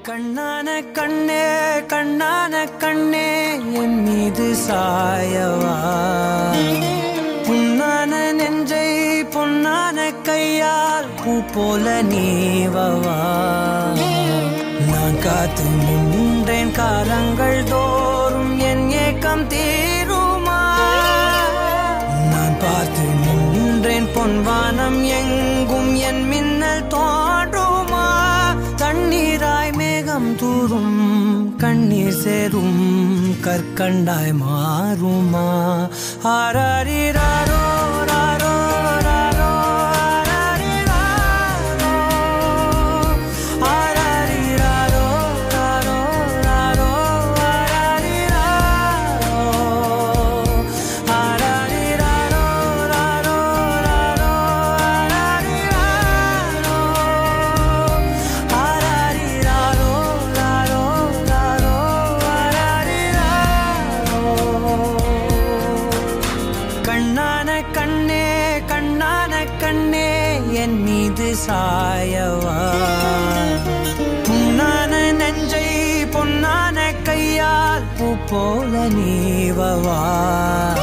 கண்ணான கண்ணே கண்ணான கண்ணே என் மீது சாயவா புண்ணான நெஞ்சை பொன்னான கையால் பூ போல நீவவா நான் காத்து நின்றேன் காலங்கள் தோறும் என் ஏக்கம் தீருமா நான் பார்த்து நின்றேன் பொன்வானம் எங்கும் என் மின்னல் தோன்றுமா தண்ணீராய் மேகம் தூரும் கண்ணீர் சேரும் கற்கண்டாய் மாறுமா ஆராரிராரோ ராரோ ராரோ ஆராரிராரோ ஆராரிராரோ ராரோ ராரோ ஆராரிராரோ ஆராரிராரோ ராரோ ராரோ ஆராரிராரோ ஆராரிராரோ ராரோ ராரோ ஆராரிராரோ கண்ணான கண்ணே கண்ணான கண்ணே என் மீது சாயவா புண்ணான நெஞ்சை பொன்னான கையால் பூ போல நீவவா